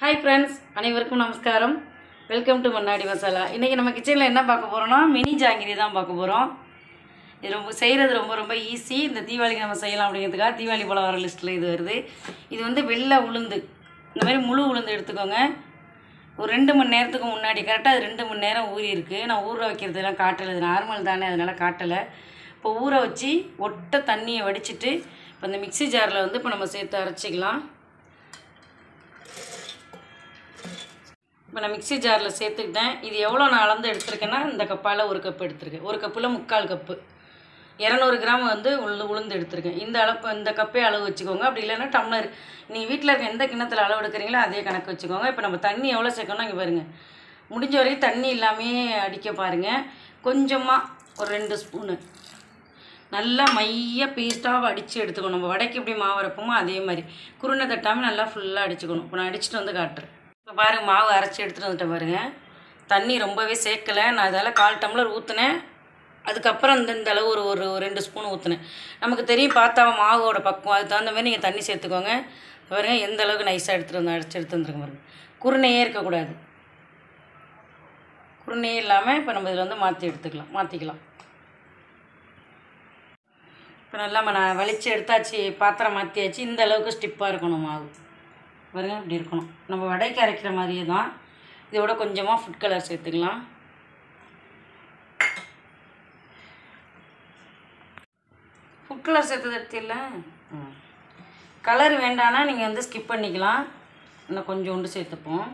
hi friends அனைவருக்கும் நமஸ்காரம் welcome to Mannady masala இன்றைக்கி நம்ம கிச்சனில் என்ன பார்க்க போகிறோம்னா மினி ஜாங்கிரி தான் பார்க்க போகிறோம் இது ரொம்ப செய்கிறது ரொம்ப ரொம்ப ஈஸி இந்த தீபாவளிக்கு நம்ம செய்யலாம் அப்படிங்கிறதுக்காக தீபாவளி பழம் வர லிஸ்ட்டில் இது வருது இது வந்து வெள்ளை உளுந்து இந்த மாதிரி முழு உளுந்து எடுத்துக்கோங்க ஒரு ரெண்டு மணி நேரத்துக்கு முன்னாடி கரெக்டாக அது ரெண்டு மணி நேரம் ஊறி இருக்குது நான் ஊற வைக்கிறதுலாம் காட்டலை இது நார்மல் தானே அதனால் காட்டலை இப்போ ஊற வச்சு ஒட்ட தண்ணியை வடிச்சிட்டு இப்போ இந்த மிக்ஸி ஜாரில் வந்து இப்போ நம்ம சேர்த்து அரைச்சிக்கலாம் இப்போ நான் மிக்ஸி ஜாரில் சேர்த்துக்கிட்டேன் இது எவ்வளோ நான் அளந்து எடுத்திருக்கேன்னா இந்த கப்பால் ஒரு கப் எடுத்திருக்கேன் ஒரு கப்பில் முக்கால் கப்பு இரநூறு கிராம் வந்து உளுந்து உளுந்து எடுத்திருக்கேன் இந்த அளவு இந்த கப்பே அளவு வச்சுக்கோங்க அப்படி இல்லைன்னா டம்ளர் நீங்கள் வீட்டில் இருக்க எந்த கிண்ணத்தில் அளவு எடுக்கிறீங்களோ அதே கணக்கு வச்சுக்கோங்க இப்போ நம்ம தண்ணி எவ்வளோ சேர்க்கணும் இங்கே பாருங்கள் முடிஞ்ச வரைக்கும் தண்ணி இல்லாமே அடிக்க பாருங்கள் கொஞ்சமாக ஒரு ரெண்டு ஸ்பூனு நல்லா மைய பேஸ்ட்டாக அடித்து எடுத்துக்கணும் நம்ம வடைக்கு எப்படி மாவு அரைப்போமோ அதே மாதிரி குருணை தட்டாமல் நல்லா ஃபுல்லாக அடிச்சுக்கணும் இப்போ நான் அடிச்சுட்டு வந்து காட்டுறேன் இப்போ பாருங்கள் மாவு அரைச்சி எடுத்துகிட்டு வந்துட்டேன் பாருங்கள் தண்ணி ரொம்பவே சேர்க்கலை நான் அதால் கால் டம்ளர் ஊற்றினேன் அதுக்கப்புறம் இந்த இந்த அளவு ஒரு ஒரு ஒரு ரெண்டு ஸ்பூன் ஊற்றினேன் நமக்கு தெரியும் பார்த்தா மாவோட பக்குவம் அதுக்கு தகுந்த மாதிரி நீங்கள் தண்ணி சேர்த்துக்கோங்க பாருங்க எந்த அளவுக்கு நைஸாக எடுத்துகிட்டு வந்து அடிச்சு எடுத்து வந்துருங்க பாருங்க குருணையே இருக்கக்கூடாது குருணையே இல்லாமல் இப்போ நம்ம இதில் வந்து மாற்றி எடுத்துக்கலாம் மாற்றிக்கலாம் இப்போ நல்லா நம்ம நான் வலிச்சு எடுத்தாச்சு பாத்திரம் மாற்றியாச்சு இந்த அளவுக்கு ஸ்டிப்பாக இருக்கணும் மாவு பாருங்க இப்படி இருக்கணும் நம்ம வடைக்கு அரைக்கிற மாதிரியே தான் இதோட கொஞ்சமாக ஃபுட் கலர் சேர்த்துக்கலாம் ஃபுட் கலர் சேர்த்தது எடுத்தில்ல கலர் வேண்டான்னா நீங்கள் வந்து ஸ்கிப் பண்ணிக்கலாம் இன்னும் கொஞ்சோண்டு சேர்த்துப்போம்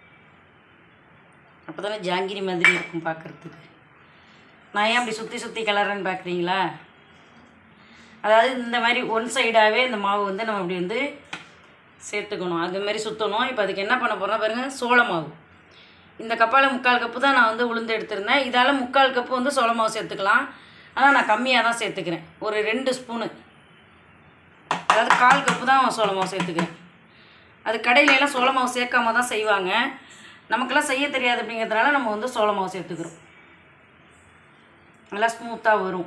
அப்போ தானே ஜாங்கிரி மாதிரி இருக்கும் பார்க்குறதுக்கு நான் ஏன் அப்படி சுற்றி சுற்றி கலர்ன்னு பார்க்குறீங்களா அதாவது இந்த மாதிரி ஒன் சைடாகவே இந்த மாவு வந்து நம்ம இப்படி வந்து சேர்த்துக்கணும் அது மாதிரி சுற்றணும் இப்போ அதுக்கு என்ன பண்ண போகிறோம் பாருங்கள் சோள மாவு இந்த கப்பால் முக்கால் கப்பு தான் நான் வந்து உளுந்து எடுத்திருந்தேன் இதால் முக்கால் கப்பு வந்து சோள மாவு சேர்த்துக்கலாம் ஆனால் நான் கம்மியாக தான் சேர்த்துக்கிறேன் ஒரு ரெண்டு ஸ்பூனு அதாவது கால் கப்பு தான் சோள மாவு சேர்த்துக்கிறேன் அது கடையில எல்லாம் சோள மாவு சேர்க்காம தான் செய்வாங்க நமக்கெல்லாம் செய்ய தெரியாது அப்படிங்கிறதுனால நம்ம வந்து சோள மாவு சேர்த்துக்கிறோம் நல்லா ஸ்மூத்தாக வரும்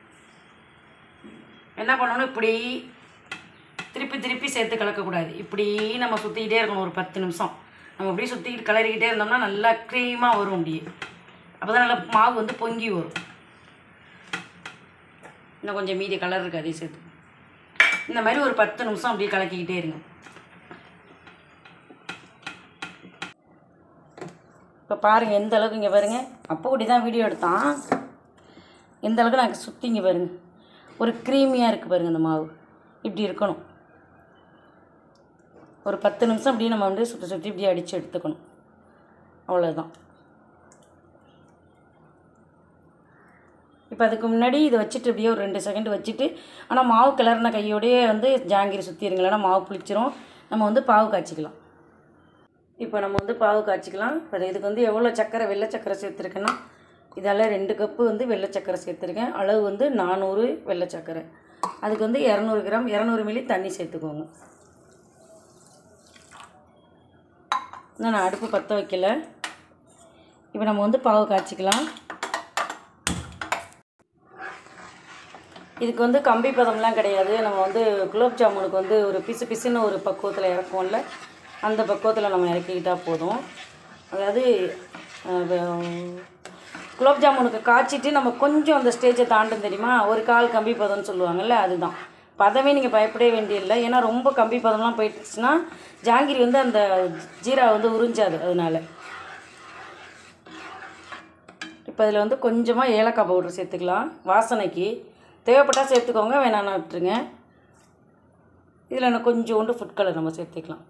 என்ன பண்ணணும் இப்படி திருப்பி திருப்பி சேர்த்து கலக்கக்கூடாது இப்படி நம்ம சுற்றிக்கிட்டே இருக்கணும் ஒரு பத்து நிமிஷம் நம்ம அப்படியே சுற்றிக்கிட்டு கலரிக்கிட்டே இருந்தோம்னா நல்லா க்ரீமாக வரும் அப்படியே அப்போ தான் நல்லா மாவு வந்து பொங்கி வரும் இன்னும் கொஞ்சம் மீதி கலர் இருக்குது அதையும் சேர்த்து இந்த மாதிரி ஒரு பத்து நிமிஷம் அப்படியே கலக்கிக்கிட்டே இருங்க இப்போ பாருங்கள் எந்த அளவுக்கு இங்கே பாருங்கள் அப்போ கூடி தான் வீடியோ எடுத்தான் எந்த அளவுக்கு நான் சுற்றி இங்கே பாருங்கள் ஒரு க்ரீமியாக இருக்குது பாருங்கள் இந்த மாவு இப்படி இருக்கணும் ஒரு பத்து நிமிஷம் அப்படியே நம்ம வந்து சுற்றி சுற்றி இப்படியே அடித்து எடுத்துக்கணும் அவ்வளோதான் இப்போ அதுக்கு முன்னாடி இதை வச்சுட்டு இப்படியே ஒரு ரெண்டு செகண்ட் வச்சுட்டு ஆனால் மாவு கிளறின கையோடையே வந்து ஜாங்கிரி சுற்றிடுங்க இல்லைன்னா மாவு புளிச்சிரும் நம்ம வந்து பாவு காய்ச்சிக்கலாம் இப்போ நம்ம வந்து பாவு காய்ச்சிக்கலாம் இப்போ இதுக்கு வந்து எவ்வளோ சக்கரை வெள்ளை சக்கரை சேர்த்துருக்கேன்னா இதால் ரெண்டு கப்பு வந்து வெள்ளை சக்கரை சேர்த்துருக்கேன் அளவு வந்து நானூறு வெள்ளை சக்கரை அதுக்கு வந்து இரநூறு கிராம் இரநூறு மில்லி தண்ணி சேர்த்துக்கோங்க இன்னும் நான் அடுப்பு பற்ற வைக்கல இப்போ நம்ம வந்து பாவு காய்ச்சிக்கலாம் இதுக்கு வந்து கம்பி பதம்லாம் கிடையாது நம்ம வந்து குலோப் ஜாமுனுக்கு வந்து ஒரு பிசு பிசுன்னு ஒரு பக்குவத்தில் இறக்குவோம்ல அந்த பக்குவத்தில் நம்ம இறக்கிக்கிட்டால் போதும் அதாவது அஹ், வ- குலோப் ஜாமுனுக்கு காய்ச்சிட்டு நம்ம கொஞ்சம் அந்த ஸ்டேஜை தாண்டும் தெரியுமா ஒரு கால் கம்பி பதம்னு சொல்லுவாங்கல்ல அதுதான் பதமே நீங்கள் பயப்படவே வேண்டியதில்லை ஏன்னா ரொம்ப கம்பி பதம்லாம் போயிடுச்சுன்னா ஜாங்கிரி வந்து அந்த ஜீரா வந்து உறிஞ்சாது அதனால இப்போ இதில் வந்து கொஞ்சமாக ஏலக்காய் பவுடர் சேர்த்துக்கலாம் வாசனைக்கு தேவைப்பட்டால் சேர்த்துக்கோங்க வேணாம்னா விட்டுருங்க இதில் இன்னும் கொஞ்சோண்டு ஃபுட் கலர் நம்ம சேர்த்துக்கலாம்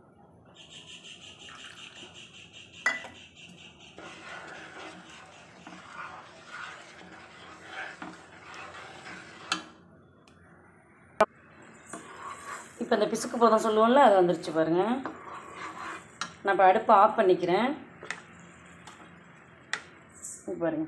இப்போ இந்த பிசுக்கு பதம் சொல்லுவோம்ல அது வந்துருச்சு பாருங்கள் நான் இப்போ அடுப்பை ஆஃப் பண்ணிக்கிறேன் இங்க பாருங்க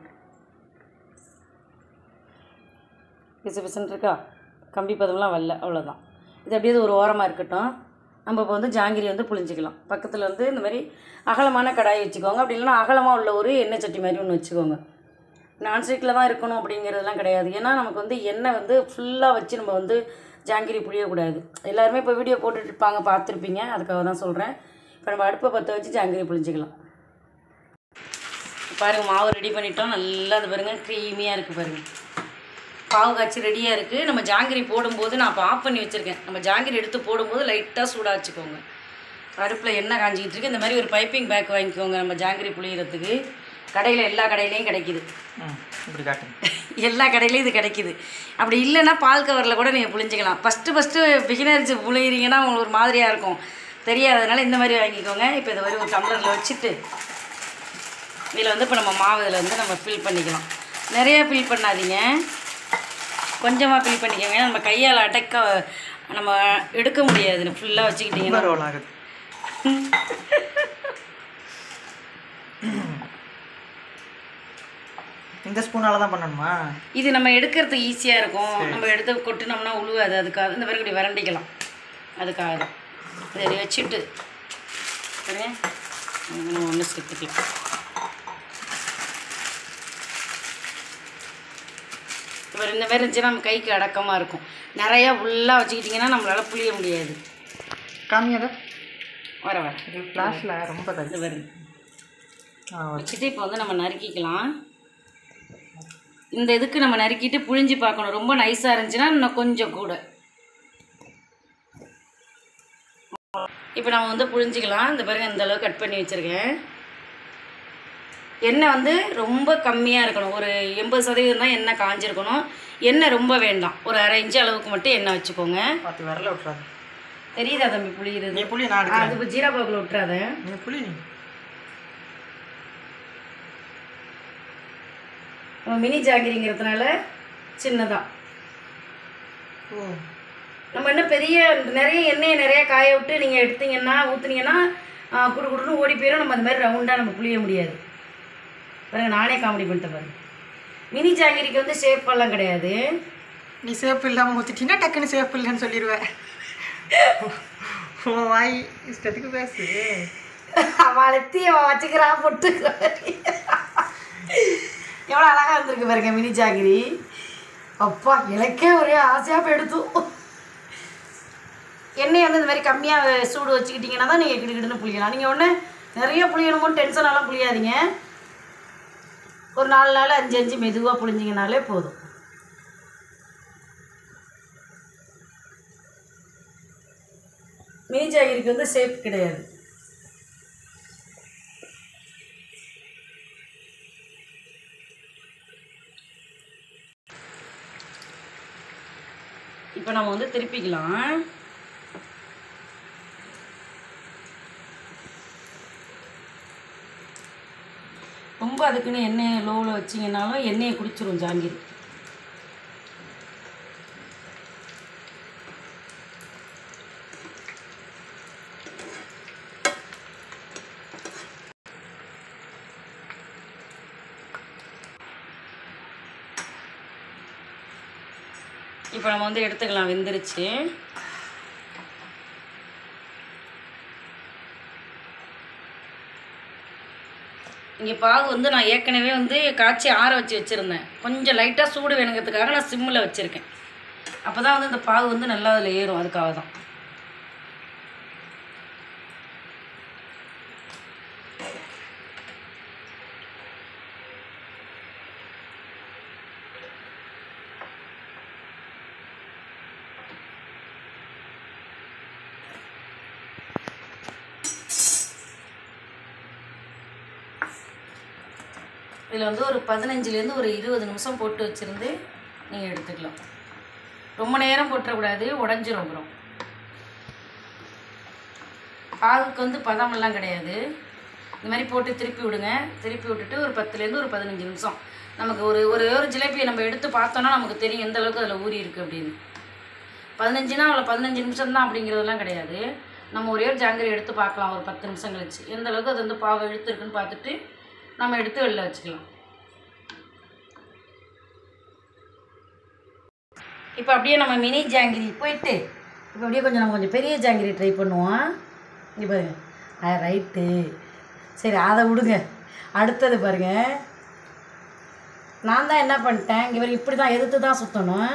பிசு பிசுன்னு இருக்கா கம்பி பதம்லாம் வரல அவ்வளோதான் இது அப்படியே ஒரு ஓரமாக இருக்கட்டும் நம்ம இப்போ வந்து ஜாங்கிரி வந்து புளிஞ்சிக்கலாம் பக்கத்தில் வந்து இந்த மாதிரி அகலமான கடாய் வச்சுக்கோங்க அப்படி இல்லைன்னா அகலமாக உள்ள ஒரு எண்ணெய் சட்டி மாதிரி ஒன்று வச்சுக்கோங்க நான்ஸ்டிக்கில் தான் இருக்கணும் அப்படிங்கிறதுலாம் கிடையாது ஏன்னா நமக்கு வந்து எண்ணெய் வந்து ஃபுல்லாக வச்சு நம்ம வந்து ஜாங்கிரி புளியக்கூடாது எல்லாருமே இப்போ வீடியோ போட்டுட்டு இருப்பாங்க பார்த்துருப்பீங்க அதுக்காக தான் சொல்கிறேன் இப்போ நம்ம அடுப்பை பற்ற வச்சு ஜாங்கிரி புளிஞ்சிக்கலாம் பாருங்கள் மாவு ரெடி பண்ணிட்டோம் நல்லா அது பாருங்கள் க்ரீமியாக இருக்குது பாருங்கள் பாவு காய்ச்சி ரெடியாக இருக்குது நம்ம ஜாங்கிரி போடும்போது நான் இப்போ ஆஃப் பண்ணி வச்சுருக்கேன் நம்ம ஜாங்கிரி எடுத்து போடும்போது லைட்டாக சூடாக வச்சுக்கோங்க அடுப்பில் எண்ணெய் காஞ்சிக்கிட்டு இருக்கு இந்த மாதிரி ஒரு பைப்பிங் பேக் வாங்கிக்கோங்க நம்ம ஜாங்கிரி புளியறதுக்கு கடையில் எல்லா கடையிலையும் கிடைக்குது ம் இப்படி காட்டுங்க எல்லா கடையிலையும் இது கிடைக்குது அப்படி இல்லைன்னா பால் கவரில் கூட நீங்கள் புளிஞ்சிக்கலாம் ஃபஸ்ட்டு ஃபஸ்ட்டு பிகினர்ஸ் புளியிறீங்கன்னா உங்களுக்கு ஒரு மாதிரியாக இருக்கும் தெரியாததுனால இந்த மாதிரி வாங்கிக்கோங்க இப்போ இதை மாதிரி ஒரு டம்ளரில் வச்சுட்டு இதில் வந்து இப்போ நம்ம மாவு இதில் வந்து நம்ம ஃபில் பண்ணிக்கலாம் நிறைய ஃபில் பண்ணாதீங்க கொஞ்சமாக ஃபில் பண்ணிக்கோங்க நம்ம கையால் அடக்க நம்ம எடுக்க முடியாது ஃபுல்லாக வச்சுக்கிட்டிங்கன்னா ரோல் ஆகுது இந்த ஸ்பூனால தான் பண்ணணுமா இது நம்ம எடுக்கிறதுக்கு ஈஸியாக இருக்கும் நம்ம எடுத்து கொட்டினோம்னா உழுவாது அதுக்காக இந்த மாதிரி இப்படி விரண்டிக்கலாம் அதுக்காக தான் இதை இப்படி வச்சுட்டு சரியா இதை நம்ம ஒன்று சேர்த்துக்கலாம் இப்போ இந்த மாதிரி இருந்துச்சுன்னா நம்ம கைக்கு அடக்கமாக இருக்கும் நிறையா ஃபுல்லாக வச்சுக்கிட்டிங்கன்னா நம்மளால் புளிய முடியாது காமியாத வர வர இது ஃப்ளாஷில் ரொம்ப தள்ளி இது வருது ஆ ஓகே வச்சுட்டு இப்போ வந்து நம்ம நறுக்கிக்கலாம் இந்த இதுக்கு நம்ம நறுக்கிட்டு புழிஞ்சு பார்க்கணும் ரொம்ப நைஸாக இருந்துச்சுன்னா இன்னும் கொஞ்சம் கூட இப்போ நம்ம வந்து புழிஞ்சிக்கலாம் இந்த பாருங்க இந்த அளவு கட் பண்ணி வச்சுருக்கேன் எண்ணெய் வந்து ரொம்ப கம்மியாக இருக்கணும் ஒரு எண்பது சதவீதம் தான் எண்ணெய் காஞ்சிருக்கணும் எண்ணெய் ரொம்ப வேண்டாம் ஒரு அரை இன்ச்சு அளவுக்கு மட்டும் எண்ணெய் வச்சுக்கோங்க பார்த்து விரல விட்றாது தெரியுதா தம்பி புளியுறது நீ புளி நான் எடுக்கிறேன் அது இப்போ ஜீரா பாக்கில் விட்டுறாத நீ புளி நீ நம்ம மினி ஜாங்கிரிங்கிறதுனால சின்னதாக ஓ நம்ம இன்னும் பெரிய நிறைய எண்ணெயை நிறைய காய விட்டு நீங்கள் எடுத்தீங்கன்னா ஊற்றுனீங்கன்னா குடு குடுன்னு ஓடி போயிடும் நம்ம அந்த மாதிரி ரவுண்டாக நம்ம புளிய முடியாது பாருங்க நானே காமெடி பண்ணிட்டேன் பாருங்க மினி ஜாங்கிரிக்கு வந்து ஷேப் எல்லாம் கிடையாது நீ சேஃப் இல்லாமல் ஊற்றிட்டீங்கன்னா டக்குன்னு சேஃப் இல்லைன்னு சொல்லிடுவேன் உன் வாய் இஷ்டத்துக்கு பேசு வளர்த்தி அவன் வச்சுக்கிறா பொட்டுக்கிறா எவ்வளோ அழகாக இருந்திருக்கு பாருங்க மினி ஜாங்கிரி அப்பா எனக்கே ஒரே ஆசையாக போய் எடுத்தோம் எண்ணெய் வந்து இந்த மாதிரி கம்மியாக சூடு வச்சுக்கிட்டிங்கன்னா தான் நீங்கள் கிடுக்கிடுன்னு புளியலாம் நீங்கள் ஒன்று நிறைய புளியணுமோன்னு டென்ஷனெல்லாம் புளியாதீங்க ஒரு நாலு நாள் அஞ்சு அஞ்சு மெதுவாக புளிஞ்சிங்கனாலே போதும் மினி ஜாங்கிரிக்கு வந்து ஷேப் கிடையாது இப்போ நம்ம வந்து திருப்பிக்கலாம் ரொம்ப அதுக்குன்னு எண்ணெயை லோவில் வச்சிங்கனாலும் எண்ணெயை குடிச்சிரும் ஜாங்கிரி இப்போ நம்ம வந்து எடுத்துக்கலாம் வெந்துருச்சு இங்கே பாகு வந்து நான் ஏற்கனவே வந்து காய்ச்சி ஆற வச்சு வச்சுருந்தேன் கொஞ்சம் லைட்டாக சூடு வேணுங்கிறதுக்காக நான் சிம்மில் வச்சுருக்கேன் அப்போ தான் வந்து இந்த பாகு வந்து நல்லா அதில் ஏறும் அதுக்காக தான் இதில் வந்து ஒரு பதினஞ்சுலேருந்து ஒரு இருபது நிமிஷம் போட்டு வச்சுருந்து நீங்கள் எடுத்துக்கலாம் ரொம்ப நேரம் போட்டுறக்கூடாது உடஞ்சிரும் அப்புறம் பாகுக்கு வந்து பதமெல்லாம் கிடையாது இந்த மாதிரி போட்டு திருப்பி விடுங்க திருப்பி விட்டுட்டு ஒரு பத்துலேருந்து ஒரு பதினஞ்சு நிமிஷம் நமக்கு ஒரு ஒரு ஒரு ஜிலேபியை நம்ம எடுத்து பார்த்தோன்னா நமக்கு தெரியும் எந்த அளவுக்கு அதில் ஊறி இருக்குது அப்படின்னு பதினஞ்சுனா அவ்வளோ பதினஞ்சு நிமிஷம் தான் அப்படிங்கிறதெல்லாம் கிடையாது நம்ம ஒரே ஒரு ஜாங்கிரி எடுத்து பார்க்கலாம் ஒரு பத்து நிமிஷம் கழிச்சு எந்த அளவுக்கு அது வந்து பாவை இழுத்துருக்குன்னு பார்த்துட்டு நம்ம எடுத்து வெளில வச்சுக்கலாம் இப்போ அப்படியே நம்ம மினி ஜாங்கிரி போயிட்டு இப்போ அப்படியே கொஞ்சம் நம்ம கொஞ்சம் பெரிய ஜாங்கிரி ட்ரை பண்ணுவோம் இங்கே பாருங்க ஆ ரைட்டு சரி அதை விடுங்க அடுத்தது பாருங்க நான் தான் என்ன பண்ணிட்டேன் இங்கே பாருங்க இப்படி தான் எதிர்த்து தான் சுற்றணும்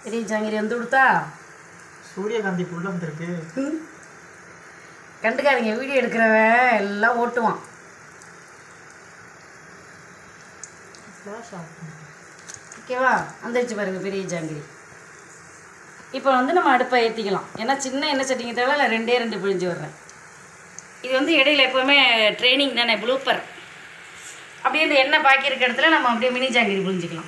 பெரிய ஜாங்கிரி வந்து கொடுத்தா சூரியகாந்தி புள்ள வந்திருக்கு கண்டுக்காதீங்க வீடியோ எடுக்கிறவன் எல்லாம் ஓட்டுவான் ஃப்ளாஷ் ஆகும் ஓகேவா வந்துருச்சு பாருங்க பெரிய ஜாங்கிரி இப்போ வந்து நம்ம அடுப்பை ஏற்றிக்கலாம் ஏன்னா சின்ன எண்ணெய் சட்டிங்க தேவை இல்லை ரெண்டே ரெண்டு பிழிஞ்சு விடுறேன் இது வந்து இடையில எப்போவுமே ட்ரைனிங் தானே ப்ளூப்பர் அப்படியே இந்த எண்ணெய் பாக்கி இருக்க இடத்துல நம்ம அப்படியே மினி ஜாங்கிரி புழிஞ்சிக்கலாம்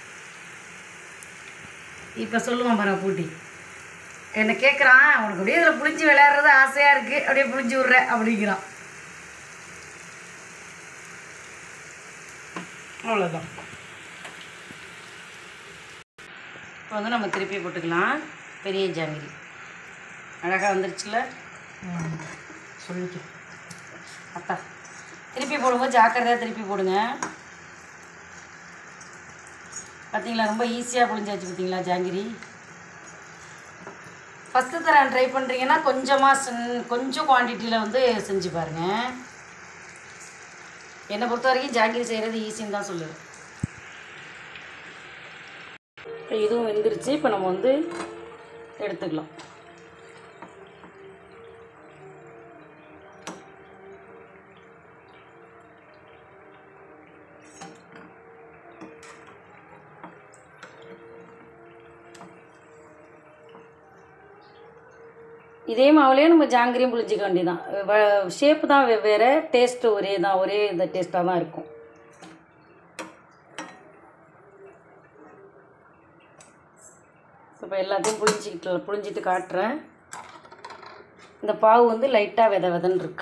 இப்போ சொல்லுவான் பாருங்க பூட்டி என்னை கேட்குறான் உனக்கு அப்படியே இதில் புளிஞ்சு விளையாடுறது ஆசையாக இருக்குது அப்படியே புளிஞ்சு விட்ற அப்படிங்கிறான் அவ்வளோதான் இப்போ வந்து நம்ம திருப்பி போட்டுக்கலாம் பெரிய ஜாங்கிரி அழகாக வந்துருச்சுல ம் சொல்லிட்டு அத்தா திருப்பி போடும்போது ஜாக்கிரதையாக திருப்பி போடுங்க பார்த்தீங்களா ரொம்ப ஈஸியாக புழிஞ்சாச்சு பார்த்தீங்களா ஜாங்கிரி ஃபஸ்ட்டு தரம் ட்ரை பண்ணுறீங்கன்னா கொஞ்சமாக சென் கொஞ்சம் குவான்டிட்டியில் வந்து செஞ்சு பாருங்கள் என்னை பொறுத்த வரைக்கும் ஜாங்கிரி செய்கிறது ஈஸின்னு தான் சொல்லுவேன் இப்போ இதுவும் வெந்துருச்சு இப்போ நம்ம வந்து எடுத்துக்கலாம் இதே மாவுலேயே நம்ம ஜாங்கிரியும் புளிஞ்சிக்க வேண்டியதான் ஷேப்பு தான் வெவ்வேறு டேஸ்ட்டு ஒரே தான் ஒரே இந்த டேஸ்ட்டாக தான் இருக்கும் இப்போ எல்லாத்தையும் புளிஞ்சிக்கிட்டு புளிஞ்சிட்டு காட்டுறேன் இந்த பாவு வந்து லைட்டாக வித விதன்னு இருக்கு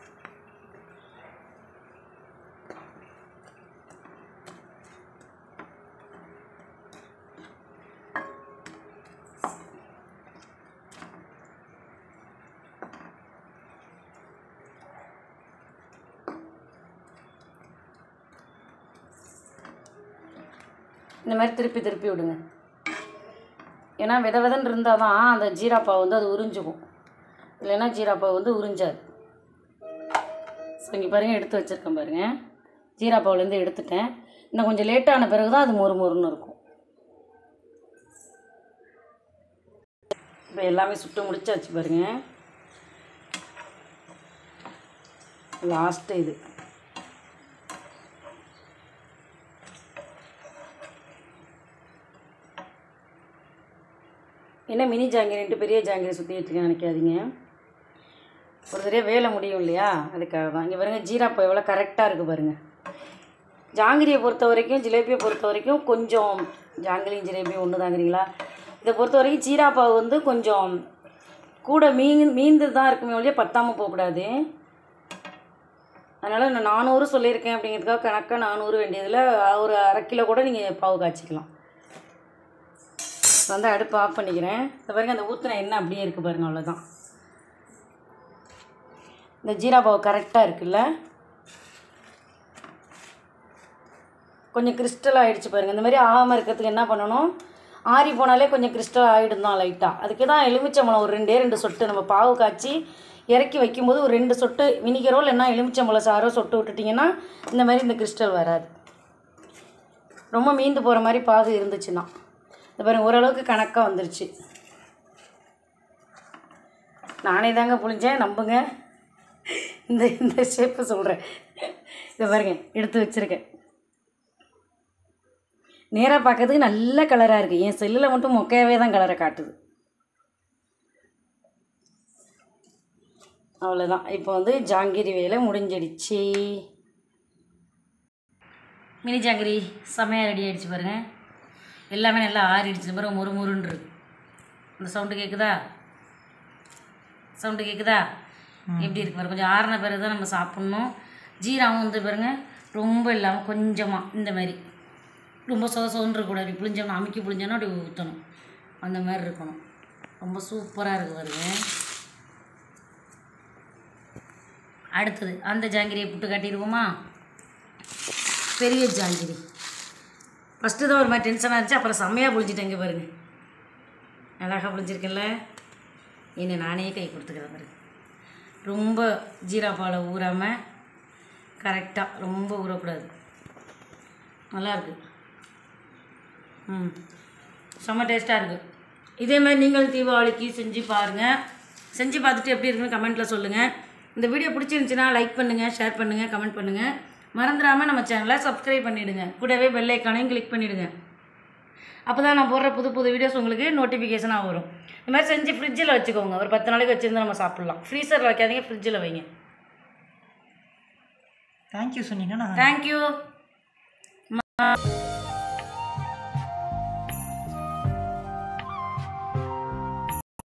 இந்த மாதிரி திருப்பி திருப்பி விடுங்க ஏன்னா வித விதன்னு இருந்தால் தான் அந்த ஜீராப்பாவை வந்து அது உறிஞ்சுக்கும் இல்லைன்னா ஜீராப்பாவை வந்து உறிஞ்சாது ஸோ இங்கே பாருங்கள் எடுத்து வச்சுருக்கேன் பாருங்கள் ஜீராப்பாவிலேருந்து எடுத்துட்டேன் இன்னும் கொஞ்சம் லேட்டான பிறகு தான் அது மொறு மொறுன்னு இருக்கும் இப்போ எல்லாமே சுட்டு முடிச்சாச்சு பாருங்க லாஸ்ட்டு இது என்ன மினி ஜாங்கிரின்ட்டு பெரிய ஜாங்கிரி சுற்றி வச்சுக்க நினைக்காதீங்க ஒரு தடவை வேலை முடியும் இல்லையா அதுக்காக தான் இங்கே பாருங்கள் ஜீராப்பா எவ்வளோ கரெக்டாக இருக்குது பாருங்கள் ஜாங்கிரியை பொறுத்த வரைக்கும் ஜிலேபியை பொறுத்த வரைக்கும் கொஞ்சம் ஜாங்கிரியும் ஜிலேபியும் ஒன்று தாங்கிறீங்களா இதை பொறுத்த வரைக்கும் ஜீராப்பாவு வந்து கொஞ்சம் கூட மீன் மீந்து தான் இருக்குமே ஒழிய பத்தாமல் போகக்கூடாது அதனால் நான் நானூறு சொல்லியிருக்கேன் அப்படிங்கிறதுக்காக கணக்காக நானூறு வேண்டியதில் ஒரு அரை கிலோ கூட நீங்கள் பாவு காய்ச்சிக்கலாம் வந்து அடுப்பு ஆஃப் பண்ணிக்கிறேன் இந்த பாருங்க அந்த ஊற்றின எண்ணெய் அப்படியே இருக்குது பாருங்க அவ்வளோதான் இந்த ஜீரா பாவு கரெக்டாக இருக்குல்ல கொஞ்சம் கிறிஸ்டல் ஆகிடுச்சு பாருங்கள் இந்த மாதிரி ஆகாமல் இருக்கிறதுக்கு என்ன பண்ணணும் ஆறி போனாலே கொஞ்சம் கிறிஸ்டல் ஆகிடும் தான் லைட்டாக அதுக்கு தான் எலுமிச்சம்பழம் ஒரு ரெண்டே ரெண்டு சொட்டு நம்ம பாவு காய்ச்சி இறக்கி வைக்கும்போது ஒரு ரெண்டு சொட்டு வினிகரோ இல்லைன்னா எலுமிச்சம்பழம் சாரோ சொட்டு விட்டுட்டிங்கன்னா இந்த மாதிரி இந்த கிறிஸ்டல் வராது ரொம்ப மீந்து போகிற மாதிரி பாகு இருந்துச்சுன்னா இந்த பாருங்க ஓரளவுக்கு கணக்காக வந்துருச்சு நானே தாங்க புழிஞ்சேன் நம்புங்க இந்த இந்த ஷேப்பு சொல்கிறேன் இதை பாருங்க எடுத்து வச்சுருக்கேன் நேராக பார்க்கறதுக்கு நல்ல கலராக இருக்குது என் செல்லில் மட்டும் மொக்கையாகவே தான் கலரை காட்டுது அவ்வளோதான் இப்போ வந்து ஜாங்கிரி வேலை முடிஞ்சிடுச்சு மினி ஜாங்கிரி செமையாக ரெடி ஆகிடுச்சு பாருங்கள் எல்லாமே நல்லா ஆறிடுச்சு பாருங்க முறு முருன்னு இருக்கு அந்த சவுண்டு கேட்குதா சவுண்டு கேட்குதா எப்படி இருக்கு பாருங்க கொஞ்சம் ஆறின பிறகு தான் நம்ம சாப்பிட்ணும் ஜீராவும் வந்து பாருங்க ரொம்ப இல்லாமல் கொஞ்சமாக இந்த மாதிரி ரொம்ப சொத சொதன்னு இருக்கக்கூடாது இப்படி புளிஞ்சோம்னா அமுக்கி புளிஞ்சோன்னா அப்படி ஊற்றணும் அந்த மாதிரி இருக்கணும் ரொம்ப சூப்பராக இருக்குது பாருங்க அடுத்தது அந்த ஜாங்கிரியை புட்டு காட்டிடுவோமா பெரிய ஜாங்கிரி ஃபஸ்ட்டு தான் ஒரு மாதிரி டென்ஷனாக இருந்துச்சு அப்புறம் செம்மையாக புளிஞ்சிட்டேங்க பாருங்க அழகாக புளிஞ்சிருக்கேன்ல என்னை நானே கை கொடுத்துக்கிறேன் பாருங்க ரொம்ப ஜீரா பாலை ஊறாமல் கரெக்டாக ரொம்ப ஊறக்கூடாது நல்லா இருக்கு ம் செம்ம டேஸ்ட்டாக இருக்குது இதே மாதிரி நீங்கள் தீபாவளிக்கு செஞ்சு பாருங்கள் செஞ்சு பார்த்துட்டு எப்படி இருக்குன்னு கமெண்ட்டில் சொல்லுங்கள் இந்த வீடியோ பிடிச்சிருந்துச்சுன்னா லைக் பண்ணுங்கள் ஷேர் பண்ணுங்கள் கமெண்ட் பண்ணுங்கள் மறந்துடாமல் நம்ம சேனலை சப்ஸ்கிரைப் பண்ணிவிடுங்க கூடவே பெல் ஐக்கானையும் கிளிக் பண்ணிவிடுங்க அப்போ தான் நான் போடுற புது புது வீடியோஸ் உங்களுக்கு நோட்டிஃபிகேஷனாக வரும் இந்த மாதிரி செஞ்சு ஃப்ரிட்ஜில் வச்சுக்கோங்க ஒரு பத்து நாளைக்கு வச்சுருந்து நம்ம சாப்பிட்லாம் ஃப்ரீசரில் வைக்காதீங்க ஃப்ரிட்ஜில் வைங்க தேங்க்யூ சொன்னீங்கன்னா நான் தேங்க்யூ